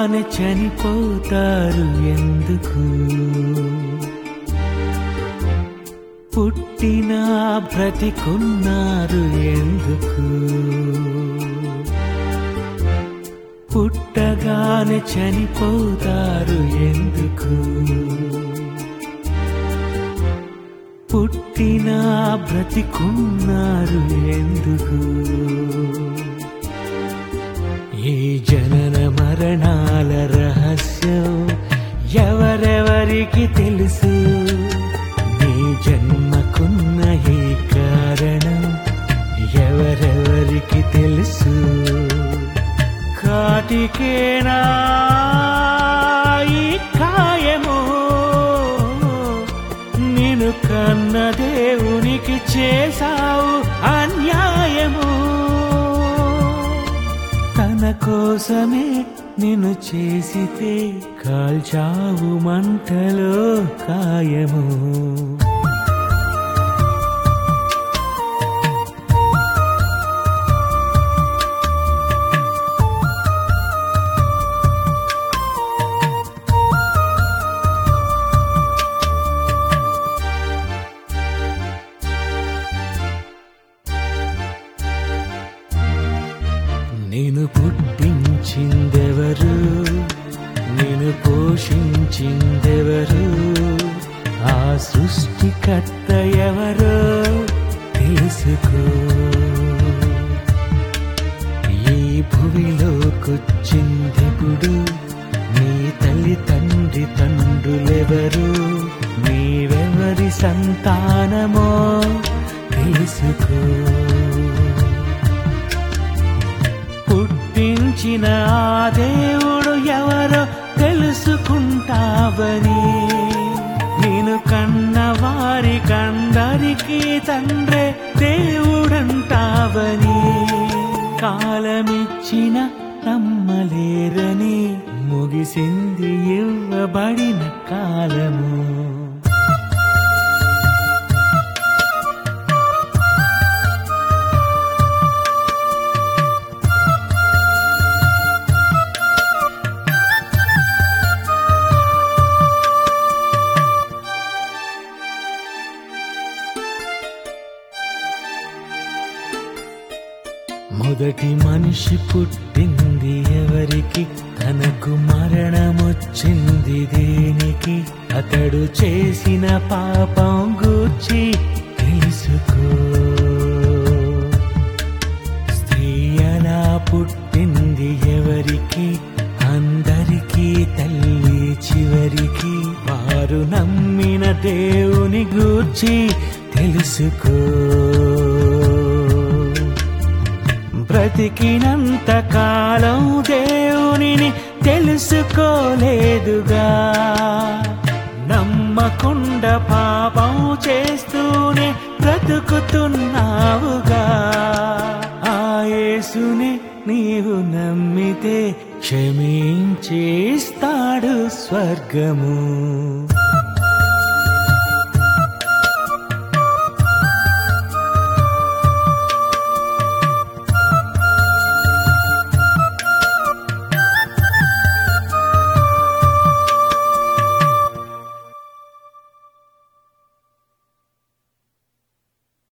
పుట్టగానే చనిపోతారు ఎందుకు పుట్టినా బ్రతికున్నారు ఎందుకు పుట్టగానే చనిపోతారు ఎందుకు పుట్టినా బ్రతికున్నారు ఎందుకు ఈ జనన మరణాల రహస్యం ఎవరెవరికి తెలుసు నీ జన్మకున్న ఈ కారణం ఎవరెవరికి తెలుసు కాటికేనా ఈ కాయము నేను కన్న దేవునికి చేశావు అన్యాయము తన కోసమే నిన్ను చేసితే కాల్చావు మంటలో కాయము నేను పుట్టించిందెవరు నేను పోషించిందెవరు ఆ సృష్టికర్త ఎవరో తెలుసుకో ఈ భూమిలోకొచ్చిందిప్పుడు నీ తల్లి తండ్రి తండ్రులెవరు నీవెవరి సంతానమో తెలుసుకో పుట్టించిన ఆ దేవుడు ఎవరో తెలుసుకుంటావని నేను కన్న వారికందరికీ తండ్రే దేవుడంటావని కాలమిచ్చిన నమ్మలేరని ముగిసింది ఇవ్వబడిన కాలము మొదటి మనిషి పుట్టింది ఎవరికి తనకు మరణమొచ్చింది దేనికి అతడు చేసిన పాపం గూర్చి తెలుసుకో స్త్రీ అలా పుట్టింది ఎవరికి అందరికీ తల్లి చివరికి వారు నమ్మిన దేవుని గూర్చి తెలుసుకో బ్రతికినంత కాలం దేవునిని తెలుసుకోలేదుగా నమ్మకుండా పాపం చేస్తూనే బ్రతుకుతున్నావుగా ఆ యేసుని నీవు నమ్మితే క్షమించేస్తాడు స్వర్గము